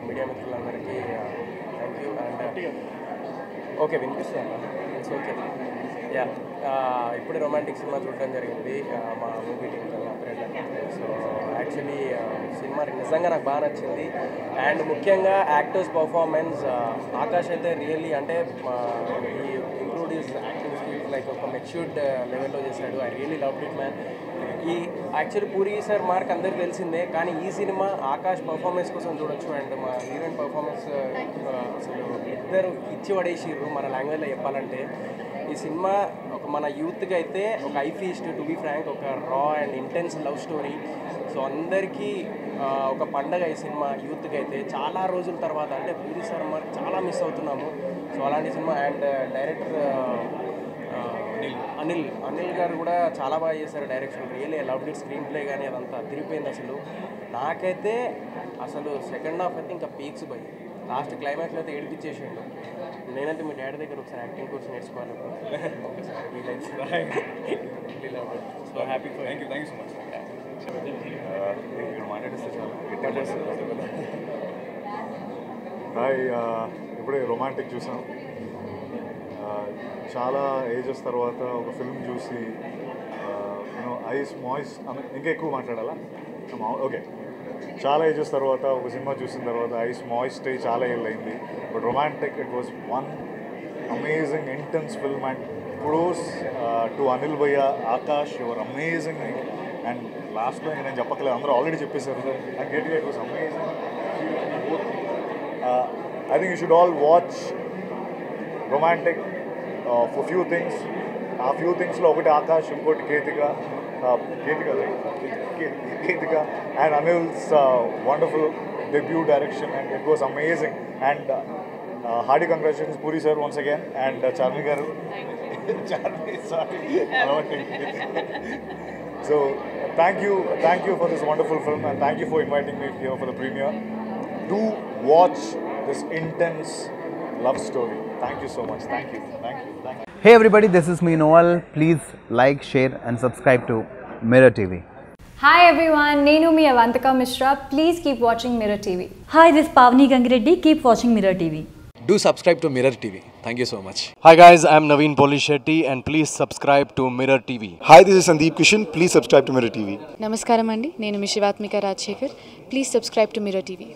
Media మిత్రులందరికీ thank you and okay వినిపిస్తాను it's okay ya ఇప్పుడే రొమాంటిక్ సినిమా చూడడం జరిగింది ఆ, మా movie team so actually cinema నిజంగా నాకు బాగా నచ్చింది అండ్ ముఖ్యంగా యాక్టర్స్ పర్ఫార్మెన్స్ ఆకాష్ అయితే రియల్లీ అంటే ఈ include is acting skills like ఒక మెచ్యూర్డ్ లెవెల్లో చేశాడు I really love it man ఈ యాక్చువల్లీ పూరి సార్ మార్క్ అందరికి తెలిసిందే కానీ ఈ సినిమా ఆకాష్ పర్ఫార్మెన్స్ కోసం చూడొచ్చు అండ్ మా హీరోయిన్ పర్ఫార్మెన్స్ అసలు ఇద్దరు ఇచ్చి పడేసిర్రు మన లాంగ్వేజ్లో చెప్పాలంటే ఈ సినిమా ఒక మన యూత్కి అయితే ఒక eye feast to be frank ఒక raw and intense love story so అందరికీ ఆ, ఒక పండగ ఈ సినిమా యూత్కి అయితే చాలా రోజుల తర్వాత అంటే పూరి సార్ మార్క్ చాలా మిస్ అవుతున్నాము సో అలాంటి cinema and director Anil Anil Anil garu కూడా చాలా బాగా చేశారు direction really love it screenplay కానీ అదంతా తిరిగిపోయింది అసలు నాకైతే అసలు సెకండ్ హాఫ్ అయితే ఇంకా పీక్స్ పోయి లాస్ట్ క్లైమాక్స్ అయితే ఏడిపించేసిండు నేనైతే మీ డాడీ దగ్గర ఒకసారి యాక్టింగ్ కోర్స్ నేర్చుకోవాలి ఒకసారి వీలైతే so happy for thank you thank you so much ఇక్కడ మాట్లాడిస్తే చాలా హాయ్ ఇప్పుడే రొమాంటిక్ చూసాం Uh, చాలా ఏజెస్ తర్వాత ఒక ఫిల్మ్ చూసి యూనో ఐస్ మాయిస్ ఇంకా ఎక్కువ మాట్లాడాలా ఓకే చాలా ఏజెస్ తర్వాత ఒక సినిమా చూసిన తర్వాత ఐస్ మాయిస్ట్ అయ్యి చాలా ఏళ్ళు అయింది but romantic it was one amazing intense film and close to Anil bhaiya Akash your amazing and లాస్ట్లో ఇంకా నేను చెప్పకలేదు అందరూ ఆల్రెడీ చెప్పేశారు and get it was amazing I think you should all watch romantic for few things ఆ ఫ్యూ థింగ్స్లో ఒకటి ఆకాష్ ఇంకోటి కేతిక uh, కేతిక right? కే- Ketika and Anil's wonderful debut direction and it was amazing and hearty congratulations Puri sir once again and Charmi garu Charmi sorry so thank you thank you for this wonderful film and thank you for inviting me here for the premier do watch this intense love story. Thank you so much. Thank you. Thank you. Thank you. Hey everybody, this is me Noel. Please like, share, and subscribe to Mirror TV. Hi everyone, Nenu mi Avantika Mishra. Please keep watching Mirror TV. Hi, this is Pavni Gangireddy. Keep watching Mirror TV. Do subscribe to Mirror TV. Thank you so much. Hi guys, I'm Naveen Polishetty and please subscribe to Mirror TV. Hi, this is Sandeep Kishan. Please subscribe to Mirror TV. నమస్కారం అండి నేను మీ Shivathmika Rajasekhar please subscribe to Mirror TV